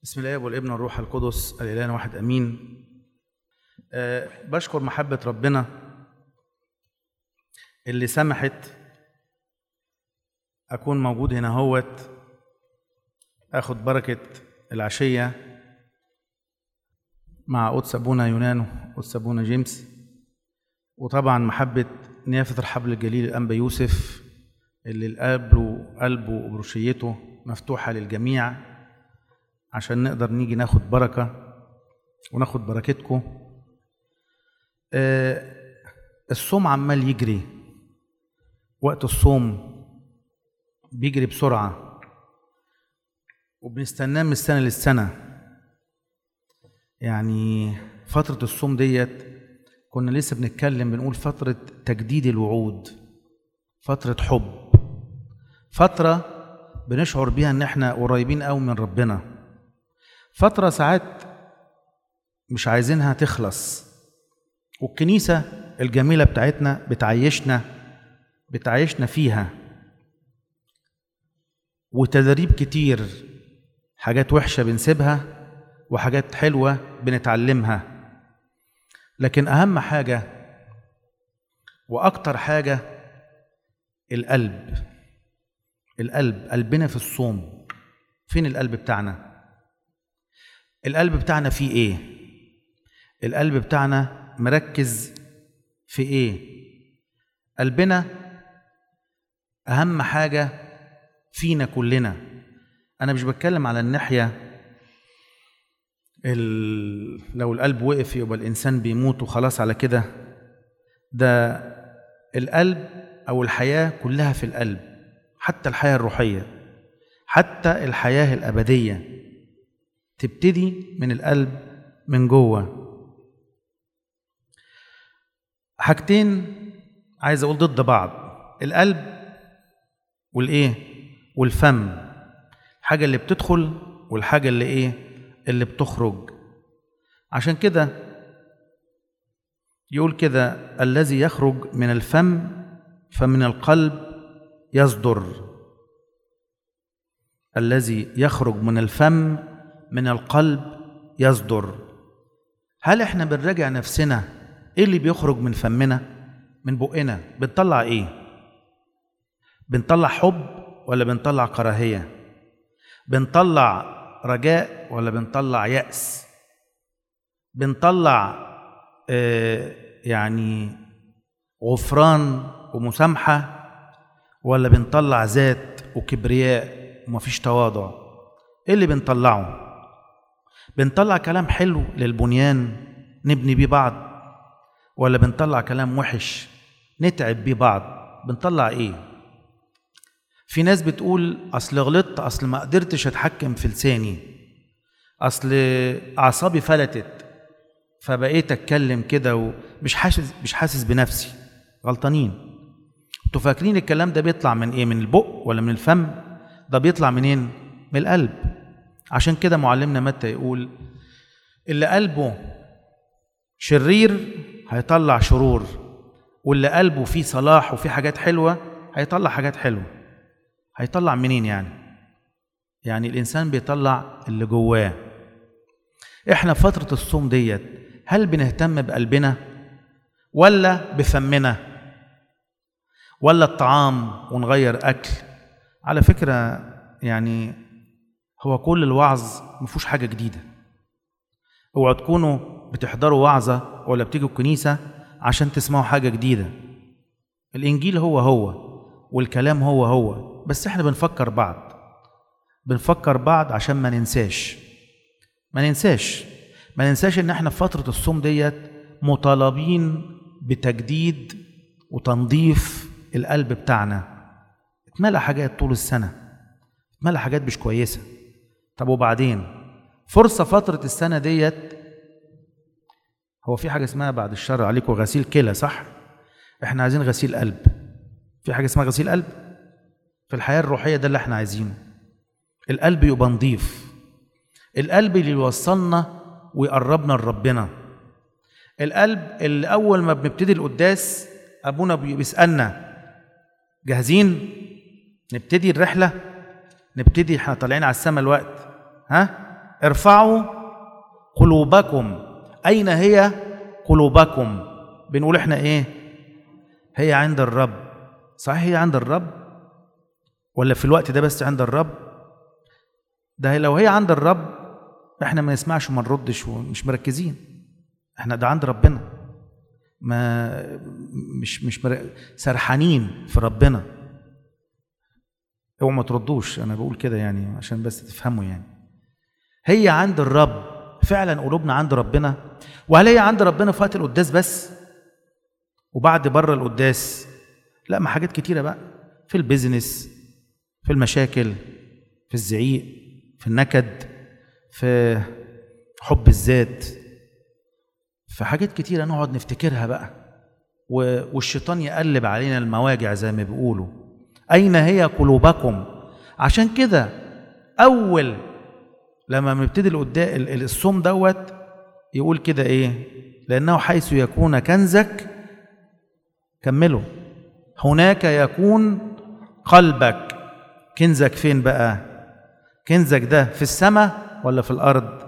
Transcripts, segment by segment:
بسم الله والابن والروح القدس الاله واحد امين أه بشكر محبه ربنا اللي سمحت اكون موجود هنا هوت اخد بركه العشيه مع قدس ابونا يونانو قدس ابونا جيمس وطبعا محبه نيافه الحبل الجليل الانبا يوسف اللي القلب وقلبه وبروشيته مفتوحه للجميع عشان نقدر نيجي ناخد بركه وناخد بركتكم آه الصوم عمال يجري وقت الصوم بيجري بسرعه وبنستناه من السنه للسنه يعني فتره الصوم ديت كنا لسه بنتكلم بنقول فتره تجديد الوعود فتره حب فتره بنشعر بيها ان احنا قريبين قوي من ربنا فتره ساعات مش عايزينها تخلص والكنيسه الجميله بتاعتنا بتعيشنا بتعيشنا فيها وتدريب كتير حاجات وحشه بنسيبها وحاجات حلوه بنتعلمها لكن اهم حاجه واكتر حاجه القلب القلب قلبنا في الصوم فين القلب بتاعنا القلب بتاعنا فيه ايه القلب بتاعنا مركز في ايه قلبنا اهم حاجه فينا كلنا انا مش بتكلم على الناحيه ال... لو القلب وقف يبقى الانسان بيموت وخلاص على كده ده القلب او الحياه كلها في القلب حتى الحياه الروحيه حتى الحياه الابديه تبتدي من القلب من جوه حاجتين عايز اقول ضد بعض القلب والايه والفم الحاجه اللي بتدخل والحاجه اللي ايه اللي بتخرج عشان كده يقول كده الذي يخرج من الفم فمن القلب يصدر الذي يخرج من الفم من القلب يصدر هل احنا بنراجع نفسنا ايه اللي بيخرج من فمنا من بقنا بنطلع ايه بنطلع حب ولا بنطلع كراهيه بنطلع رجاء ولا بنطلع يأس بنطلع آه يعني غفران ومسامحة ولا بنطلع ذات وكبرياء ومفيش تواضع ايه اللي بنطلعه بنطلع كلام حلو للبنيان نبني بيه بعض ولا بنطلع كلام وحش نتعب بيه بعض بنطلع ايه في ناس بتقول اصل غلطت اصل ما قدرتش اتحكم في لساني اصل اعصابي فلتت فبقيت اتكلم كده ومش حاسس مش حاسس بنفسي غلطانين انتوا فاكرين الكلام ده بيطلع من ايه من البق ولا من الفم ده بيطلع منين من القلب عشان كده معلمنا متى يقول اللي قلبه شرير هيطلع شرور واللي قلبه فيه صلاح وفيه حاجات حلوه هيطلع حاجات حلوه هيطلع منين يعني يعني الانسان بيطلع اللي جواه احنا في فتره الصوم ديت هل بنهتم بقلبنا ولا بفمنا ولا الطعام ونغير اكل على فكره يعني هو كل الوعظ ما فيهوش حاجه جديده اوعوا تكونوا بتحضروا وعظه ولا بتيجوا الكنيسه عشان تسمعوا حاجه جديده الانجيل هو هو والكلام هو هو بس احنا بنفكر بعض بنفكر بعض عشان ما ننساش ما ننساش ما ننساش ان احنا في فتره الصوم ديت مطالبين بتجديد وتنظيف القلب بتاعنا اتملى حاجات طول السنه اتملى حاجات مش كويسه طب وبعدين فرصه فتره السنه ديت هو في حاجه اسمها بعد الشر عليكم غسيل كلى صح احنا عايزين غسيل قلب في حاجه اسمها غسيل قلب في الحياه الروحيه ده اللي احنا عايزينه القلب يبقى نضيف القلب اللي يوصلنا ويقربنا لربنا القلب اللي اول ما بنبتدي القداس ابونا بيسالنا جاهزين نبتدي الرحله نبتدي احنا طالعين على السماء الوقت ها ارفعوا قلوبكم اين هي قلوبكم بنقول احنا ايه هي عند الرب صحيح هي عند الرب ولا في الوقت ده بس عند الرب ده لو هي عند الرب احنا ما نسمعش وما نردش ومش مركزين احنا ده عند ربنا ما مش مش مر... سرحانين في ربنا اوعوا ما تردوش انا بقول كده يعني عشان بس تفهموا يعني هي عند الرب فعلا قلوبنا عند ربنا وهل هي عند ربنا في وقت القداس بس وبعد بره القداس لا ما حاجات كتيره بقى في البيزنس في المشاكل في الزعيق في النكد في حب الذات في حاجات كتيره نقعد نفتكرها بقى والشيطان يقلب علينا المواجع زي ما بيقولوا اين هي قلوبكم عشان كده اول لما بنبتدي الصوم دوت يقول كده ايه لانه حيث يكون كنزك كملوا هناك يكون قلبك كنزك فين بقى كنزك ده في السماء ولا في الارض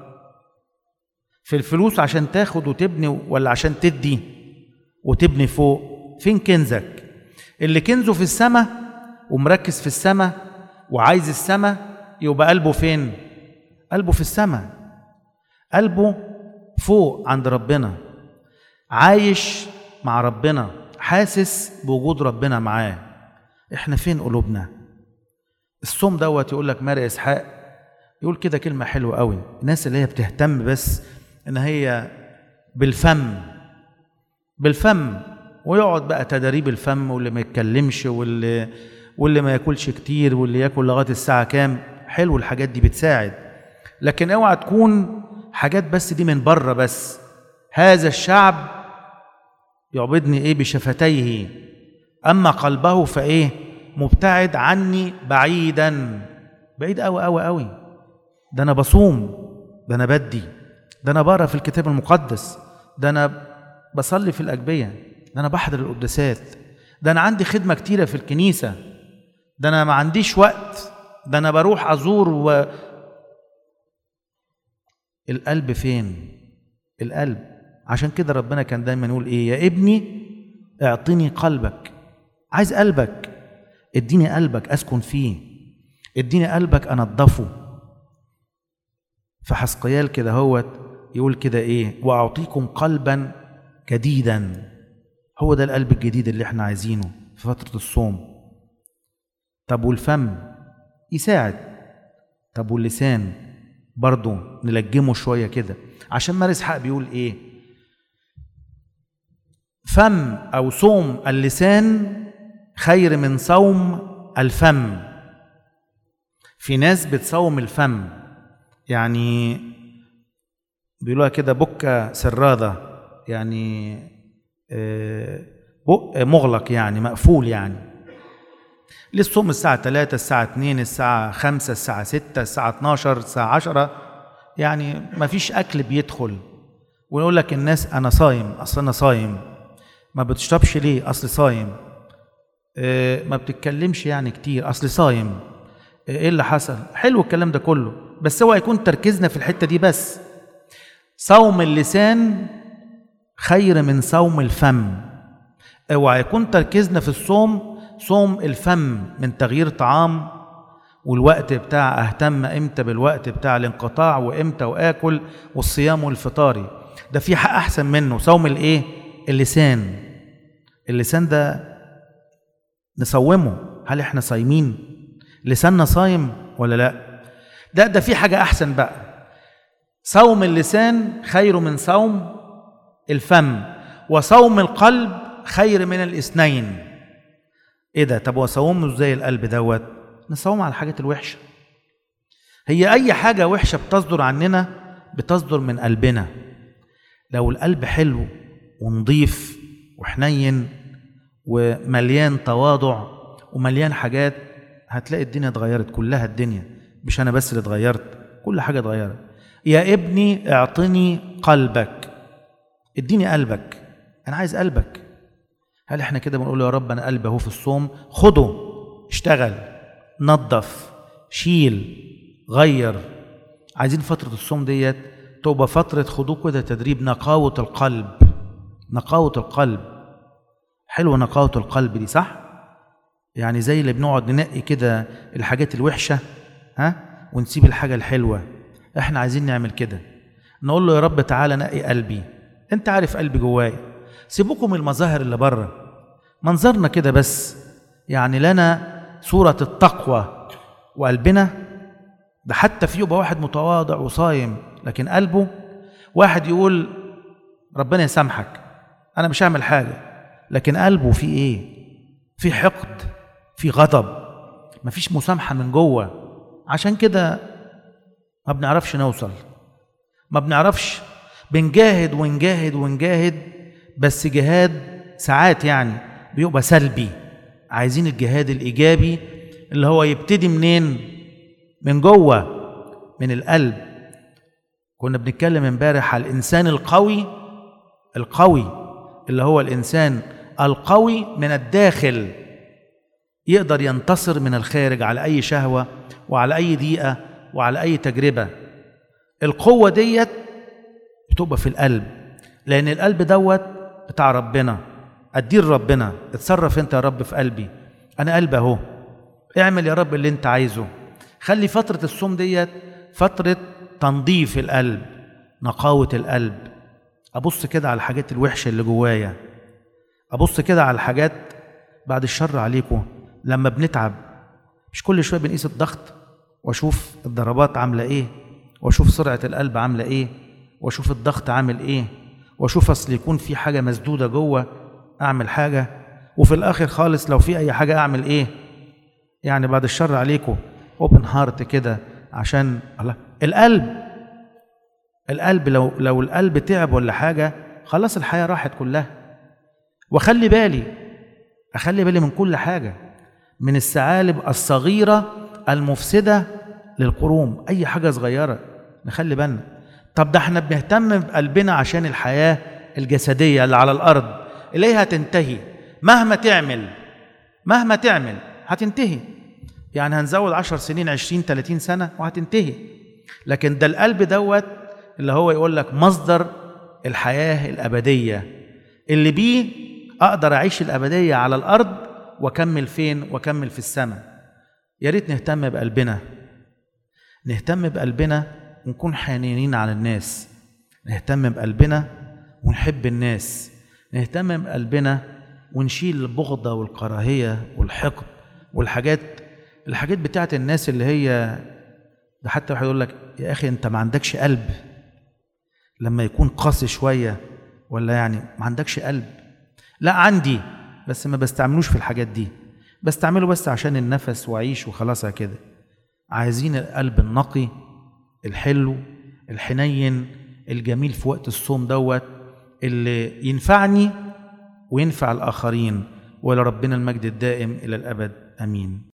في الفلوس عشان تاخد وتبني ولا عشان تدي وتبني فوق فين كنزك اللي كنزه في السماء ومركز في السماء وعايز السماء يبقى قلبه فين قلبه في السماء قلبه فوق عند ربنا عايش مع ربنا حاسس بوجود ربنا معاه احنا فين قلوبنا الصوم دوت يقول لك ماري اسحاق يقول كده كلمه حلوه قوي الناس اللي هي بتهتم بس ان هي بالفم بالفم ويقعد بقى تدريب الفم واللي ما يتكلمش واللي واللي ما ياكلش كتير واللي ياكل لغايه الساعه كام حلو الحاجات دي بتساعد لكن اوعى تكون حاجات بس دي من بره بس هذا الشعب يعبدني ايه بشفتيه اما قلبه فايه مبتعد عني بعيدا بعيد قوي قوي قوي ده انا بصوم ده انا بدي ده انا بقرا في الكتاب المقدس ده انا بصلي في الاجبيه ده انا بحضر القداسات ده انا عندي خدمه كتيره في الكنيسه ده انا ما عنديش وقت ده انا بروح ازور و القلب فين القلب عشان كده ربنا كان دايما يقول ايه يا ابني اعطني قلبك عايز قلبك اديني قلبك اسكن فيه اديني قلبك انضفه في حسقيال كده هوت يقول كده ايه واعطيكم قلبا جديدا هو ده القلب الجديد اللي احنا عايزينه في فتره الصوم طب والفم يساعد طب واللسان برضه نلجمه شويه كده عشان مارس اسحاق بيقول ايه فم او صوم اللسان خير من صوم الفم في ناس بتصوم الفم يعني بيقولوها كده بكة سرادة يعني بق مغلق يعني مقفول يعني للصوم الساعة 3 الساعة 2 الساعة 5 الساعة 6 الساعة 12 الساعة 10 يعني ما فيش أكل بيدخل ويقول لك الناس أنا صايم أصل أنا صايم ما بتشربش ليه أصل صايم اه ما بتتكلمش يعني كتير أصل صايم ايه اللي حصل حلو الكلام ده كله بس هو يكون تركيزنا في الحتة دي بس صوم اللسان خير من صوم الفم اوعى يكون تركيزنا في الصوم صوم الفم من تغيير طعام والوقت بتاع اهتم امتى بالوقت بتاع الانقطاع وامتى واكل والصيام والفطاري ده في حق احسن منه صوم الايه اللسان اللسان ده نصومه هل احنا صايمين لساننا صايم ولا لا ده ده في حاجه احسن بقى صوم اللسان خير من صوم الفم وصوم القلب خير من الاثنين ايه ده طب وصومه ازاي القلب دوت نصوم على الحاجات الوحشه هي اي حاجه وحشه بتصدر عننا بتصدر من قلبنا لو القلب حلو ونضيف وحنين ومليان تواضع ومليان حاجات هتلاقي الدنيا اتغيرت كلها الدنيا مش انا بس اللي اتغيرت كل حاجه اتغيرت يا ابني اعطني قلبك اديني قلبك انا عايز قلبك هل احنا كده بنقول يا رب انا قلبي اهو في الصوم خده اشتغل نظف شيل غير عايزين فترة الصوم ديت تبقى فترة خدوه كده تدريب نقاوة القلب نقاوة القلب حلوة نقاوة القلب دي صح؟ يعني زي اللي بنقعد ننقي كده الحاجات الوحشة ها ونسيب الحاجة الحلوة احنا عايزين نعمل كده نقول له يا رب تعالى نقي قلبي انت عارف قلبي جوايا سيبوكم المظاهر اللي بره منظرنا كده بس يعني لنا صورة التقوى وقلبنا ده حتى في يبقى واحد متواضع وصايم لكن قلبه واحد يقول ربنا يسامحك انا مش هعمل حاجه لكن قلبه في ايه في حقد في غضب مفيش مسامحه من جوه عشان كده ما بنعرفش نوصل ما بنعرفش بنجاهد ونجاهد ونجاهد بس جهاد ساعات يعني بيبقى سلبي عايزين الجهاد الايجابي اللي هو يبتدي منين من جوه من القلب كنا بنتكلم امبارح على الانسان القوي القوي اللي هو الانسان القوي من الداخل يقدر ينتصر من الخارج على اي شهوه وعلى اي ضيقه وعلى اي تجربه القوه ديت بتبقى في القلب لان القلب دوت بتاع ربنا اديه ربنا اتصرف انت يا رب في قلبي انا قلبي اهو اعمل يا رب اللي انت عايزه خلي فتره الصوم ديت فتره تنظيف القلب نقاوه القلب ابص كده على الحاجات الوحشه اللي جوايا ابص كده على الحاجات بعد الشر عليكم لما بنتعب مش كل شويه بنقيس الضغط واشوف الضربات عامله ايه واشوف سرعه القلب عامله ايه واشوف الضغط عامل ايه واشوف اصل يكون في حاجه مسدوده جوه اعمل حاجه وفي الاخر خالص لو في اي حاجه اعمل ايه يعني بعد الشر عليكم اوبن هارت كده عشان الله القلب القلب لو لو القلب تعب ولا حاجه خلاص الحياه راحت كلها واخلي بالي اخلي بالي من كل حاجه من الثعالب الصغيره المفسده للقروم اي حاجه صغيره نخلي بالنا طب ده احنا بنهتم بقلبنا عشان الحياه الجسديه اللي على الارض اللي هي هتنتهي مهما تعمل مهما تعمل هتنتهي يعني هنزود عشر سنين عشرين تلاتين سنة وهتنتهي لكن ده القلب دوت اللي هو يقول لك مصدر الحياة الأبدية اللي بيه أقدر أعيش الأبدية على الأرض وأكمل فين وأكمل في السماء يا ريت نهتم بقلبنا نهتم بقلبنا ونكون حنينين على الناس نهتم بقلبنا ونحب الناس نهتم بقلبنا ونشيل البغضة والكراهية والحقد والحاجات الحاجات بتاعت الناس اللي هي ده حتى واحد يقول لك يا اخي انت ما عندكش قلب لما يكون قاسي شويه ولا يعني ما عندكش قلب لا عندي بس ما بستعملوش في الحاجات دي بستعمله بس عشان النفس واعيش وخلاص كده عايزين القلب النقي الحلو الحنين الجميل في وقت الصوم دوت اللي ينفعني وينفع الاخرين ولربنا المجد الدائم الى الابد امين